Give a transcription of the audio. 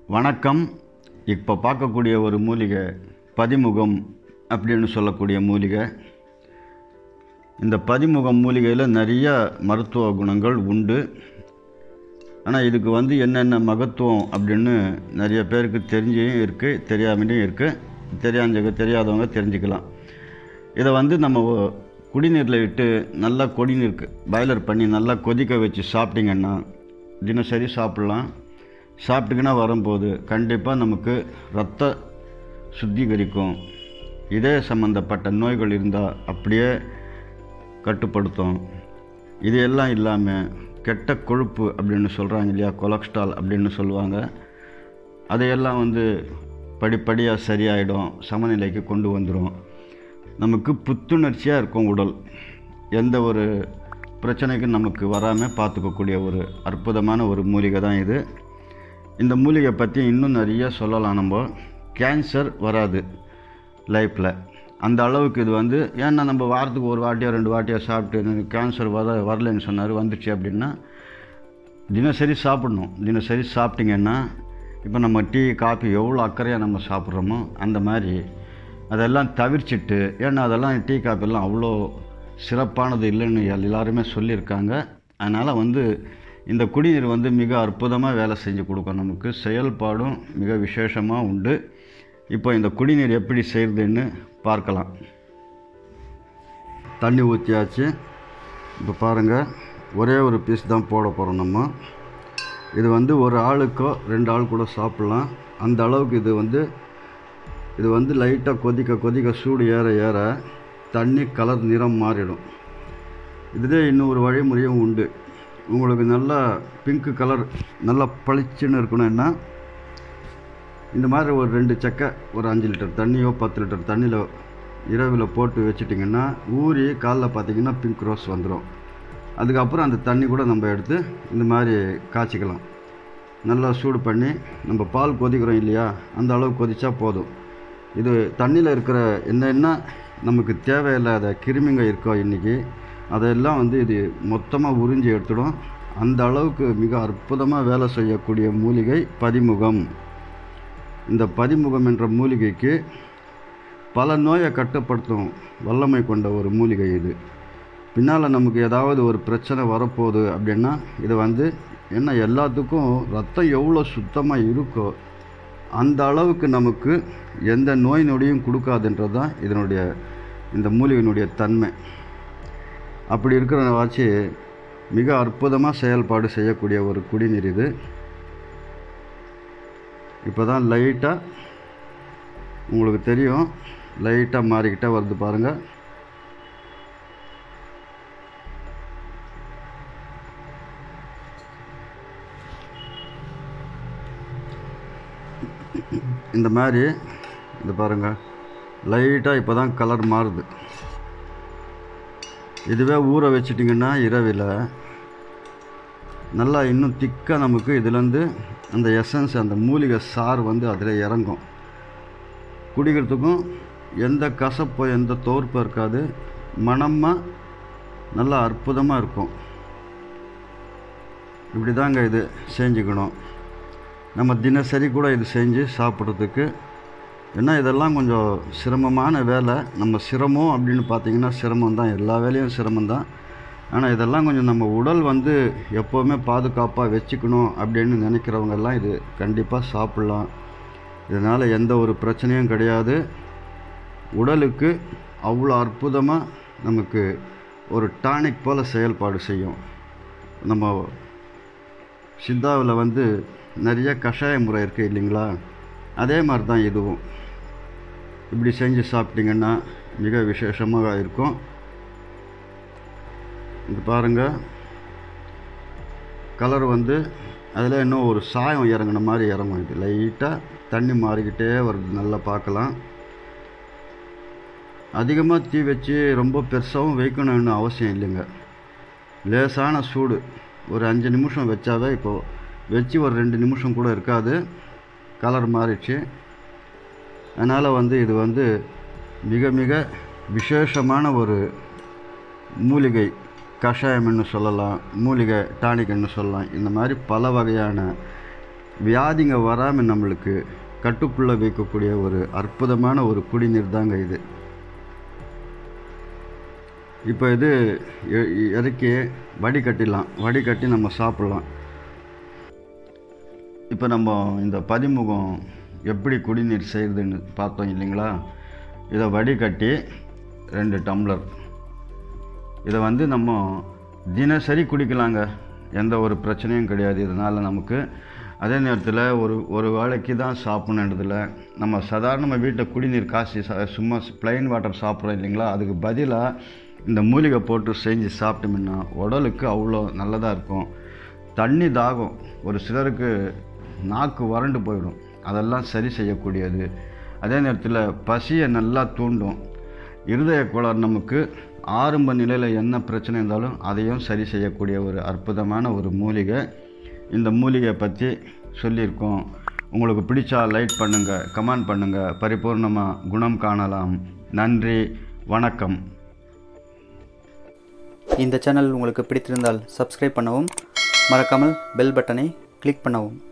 வணக்கம் இப்போ பார்க்கக்கூடிய ஒரு மூலிகை பதிமுகம் அப்படின்னு சொல்லக்கூடிய மூலிகை இந்த பதிமுகம் மூலிகையில் நிறைய மருத்துவ குணங்கள் உண்டு ஆனால் இதுக்கு வந்து என்னென்ன மகத்துவம் அப்படின்னு நிறைய பேருக்கு தெரிஞ்சும் இருக்குது தெரியாமலையும் இருக்குது தெரியாஞ்சவங்க தெரியாதவங்க தெரிஞ்சுக்கலாம் இதை வந்து நம்ம ஒ- குடிநீரில் விட்டு நல்லா குடிநீருக்கு பாய்லர் பண்ணி நல்லா கொதிக்க வச்சு சாப்பிட்டிங்கன்னா தினசரி சாப்பிட்லாம் சாப்பிட்டுக்கினா வரும்போது கண்டிப்பாக நமக்கு ரத்த சுத்திகரிக்கும் இதய சம்மந்தப்பட்ட நோய்கள் இருந்தால் அப்படியே கட்டுப்படுத்தும் இது எல்லாம் இல்லாமல் கெட்ட கொழுப்பு அப்படின்னு சொல்கிறாங்க இல்லையா கொலஸ்ட்ரால் அப்படின்னு சொல்லுவாங்க அதையெல்லாம் வந்து படிப்படியாக சரியாயிடும் சமநிலைக்கு கொண்டு வந்துடும் நமக்கு புத்துணர்ச்சியாக இருக்கும் உடல் எந்த ஒரு பிரச்சனைக்கும் நமக்கு வராமல் பார்த்துக்கக்கூடிய ஒரு அற்புதமான ஒரு மூலிகை தான் இது இந்த மூலிகை பற்றி இன்னும் நிறைய சொல்லலாம் நம்ம கேன்சர் வராது லைஃப்பில் அந்த அளவுக்கு இது வந்து ஏன்னா நம்ம வாரத்துக்கு ஒரு வாட்டியோ ரெண்டு வாட்டியோ சாப்பிட்டு எனக்கு கேன்சர் வர வரலைன்னு சொன்னார் வந்துச்சு அப்படின்னா தினசரி சாப்பிடணும் தினசரி சாப்பிட்டிங்கன்னா இப்போ நம்ம டீ காஃபி எவ்வளோ அக்கறையாக நம்ம சாப்பிட்றோமோ அந்த மாதிரி அதெல்லாம் தவிர்ச்சிட்டு ஏன்னா அதெல்லாம் டீ காஃபிலாம் அவ்வளோ சிறப்பானது இல்லைன்னு எல் எல்லாருமே சொல்லியிருக்காங்க அதனால் வந்து இந்த குடிநீர் வந்து மிக அற்புதமாக வேலை செஞ்சு கொடுக்கும் நமக்கு செயல்பாடும் மிக விசேஷமாக உண்டு இப்போ இந்த குடிநீர் எப்படி செய்கிறதுன்னு பார்க்கலாம் தண்ணி ஊற்றியாச்சு இப்போ பாருங்கள் ஒரே ஒரு பீஸ் தான் போட போகிறோம் நம்ம இது வந்து ஒரு ஆளுக்கோ ரெண்டு ஆள் கூட சாப்பிட்லாம் அந்த அளவுக்கு இது வந்து இது வந்து லைட்டாக கொதிக்க கொதிக்க சூடு ஏற ஏற தண்ணி கலர் நிறம் மாறிடும் இதுலேயே இன்னொரு வழிமுறையும் உண்டு உங்களுக்கு நல்லா பிங்க் கலர் நல்லா பளிச்சுன்னு இருக்கணும்னா இந்த மாதிரி ஒரு ரெண்டு சக்கை ஒரு அஞ்சு லிட்டர் தண்ணியோ பத்து லிட்டர் தண்ணியில் இரவில் போட்டு வச்சிட்டிங்கன்னா ஊறி காலைல பார்த்தீங்கன்னா பிங்க் ரோஸ் வந்துடும் அதுக்கப்புறம் அந்த தண்ணி கூட நம்ம எடுத்து இந்த மாதிரி காய்ச்சிக்கலாம் நல்லா சூடு பண்ணி நம்ம பால் கொதிக்கிறோம் இல்லையா அந்த அளவு கொதிச்சா போதும் இது தண்ணியில் இருக்கிற என்னென்ன நமக்கு தேவையில்லாத கிருமிங்க இருக்கோ இன்றைக்கி அதெல்லாம் வந்து இது மொத்தமாக உறிஞ்சி எடுத்துடும் அந்த அளவுக்கு மிக அற்புதமாக வேலை செய்யக்கூடிய மூலிகை பதிமுகம் இந்த பதிமுகம் என்ற மூலிகைக்கு பல நோயை கட்டுப்படுத்தும் வல்லமை கொண்ட ஒரு மூலிகை இது பின்னால் நமக்கு ஏதாவது ஒரு பிரச்சனை வரப்போகுது அப்படின்னா இது வந்து என்ன எல்லாத்துக்கும் ரத்தம் எவ்வளோ சுத்தமாக இருக்கோ அந்த அளவுக்கு நமக்கு எந்த நோய் நொடியும் கொடுக்காதுன்றது தான் இதனுடைய இந்த மூலிகையினுடைய தன்மை அப்படி இருக்கிற வாச்சு மிக அற்புதமாக செயல்பாடு செய்யக்கூடிய ஒரு குடிநீர் இது இப்போ தான் லைட்டாக உங்களுக்கு தெரியும் லைட்டாக மாறிக்கிட்டே வருது பாருங்கள் இந்த மாதிரி இது பாருங்கள் லைட்டாக இப்போ தான் கலர் மாறுது இதுவே ஊற வச்சிட்டிங்கன்னா இரவில் நல்லா இன்னும் திக்காக நமக்கு இதுலேருந்து அந்த எசன்ஸ் அந்த மூலிகை சாறு வந்து அதில் இறங்கும் குடிக்கிறதுக்கும் எந்த கசப்போ எந்த தோற்போ இருக்காது மணமாக நல்லா அற்புதமாக இருக்கும் இப்படி தாங்க இது செஞ்சுக்கணும் நம்ம தினசரி கூட இது செஞ்சு சாப்பிட்றதுக்கு ஏன்னா இதெல்லாம் கொஞ்சம் சிரமமான வேலை நம்ம சிரமம் அப்படின்னு பார்த்தீங்கன்னா சிரமம் தான் எல்லா வேலையும் சிரமம் தான் ஆனால் இதெல்லாம் கொஞ்சம் நம்ம உடல் வந்து எப்போவுமே பாதுகாப்பாக வச்சுக்கணும் அப்படின்னு நினைக்கிறவங்கெல்லாம் இது கண்டிப்பாக சாப்பிட்லாம் இதனால் எந்த ஒரு பிரச்சனையும் கிடையாது உடலுக்கு அவ்வளோ அற்புதமாக நமக்கு ஒரு டானிக் போல் செயல்பாடு செய்யும் நம்ம சித்தாவில் வந்து நிறைய கஷாய முறை இருக்குது இல்லைங்களா அதே மாதிரி தான் இதுவும் இப்படி செஞ்சு சாப்பிட்டிங்கன்னா மிக விசேஷமாக இருக்கும் இது பாருங்கள் கலர் வந்து அதில் இன்னும் ஒரு சாயம் இறங்குன மாதிரி இறங்கும் இது லைட்டாக தண்ணி மாறிக்கிட்டே வருது நல்லா பார்க்கலாம் அதிகமாக தீ வச்சு ரொம்ப பெருசாகவும் வைக்கணும்னு அவசியம் இல்லைங்க லேசான சூடு ஒரு அஞ்சு நிமிஷம் வச்சாவே இப்போது வச்சு ஒரு ரெண்டு நிமிஷம் கூட இருக்காது கலர் மாறிடுச்சு அதனால் வந்து இது வந்து மிக மிக விசேஷமான ஒரு மூலிகை கஷாயம்னு சொல்லலாம் மூலிகை டானிக்னு சொல்லலாம் இந்த மாதிரி பல வகையான வியாதிங்க வராமல் நம்மளுக்கு கட்டுக்குள்ளே வைக்கக்கூடிய ஒரு அற்புதமான ஒரு குடிநீர் தாங்க இது இப்போ இது இ- இ- இறக்கி வடிகட்டிடலாம் வடிகட்டி நம்ம சாப்பிட்லாம் இப்போ நம்ம இந்த பதிமுகம் எப்படி குடிநீர் செய்கிறதுன்னு பார்த்தோம் இல்லைங்களா இதை வடிகட்டி ரெண்டு டம்ளர் இதை வந்து நம்ம தினசரி குடிக்கலாங்க எந்த ஒரு பிரச்சனையும் கிடையாது இதனால் நமக்கு அதே நேரத்தில் ஒரு ஒரு வேளைக்கு தான் சாப்பிடணுன்றதில்ல நம்ம சாதாரணமாக வீட்டில் குடிநீர் காசி சா சும்மா ப்ளைன் வாட்டர் சாப்பிட்றோம் இல்லைங்களா அதுக்கு பதிலாக இந்த மூலிகை போட்டு செஞ்சு சாப்பிட்டோம்னா உடலுக்கு அவ்வளோ நல்லதாக இருக்கும் தண்ணி தாகம் ஒரு சிலருக்கு நாக்கு வறண்டு போயிடும் அதெல்லாம் சரி செய்யக்கூடியது அதே நேரத்தில் பசியை நல்லா தூண்டும் இருதய கோளாறு நமக்கு ஆரம்ப நிலையில் என்ன பிரச்சனை இருந்தாலும் அதையும் சரி செய்யக்கூடிய ஒரு அற்புதமான ஒரு மூலிகை இந்த மூலிகையை பற்றி சொல்லியிருக்கோம் உங்களுக்கு பிடிச்சா லைட் பண்ணுங்கள் கமெண்ட் பண்ணுங்கள் பரிபூர்ணமாக குணம் காணலாம் நன்றி வணக்கம் இந்த சேனல் உங்களுக்கு பிடித்திருந்தால் சப்ஸ்கிரைப் பண்ணவும் மறக்காமல் பெல் பட்டனை கிளிக் பண்ணவும்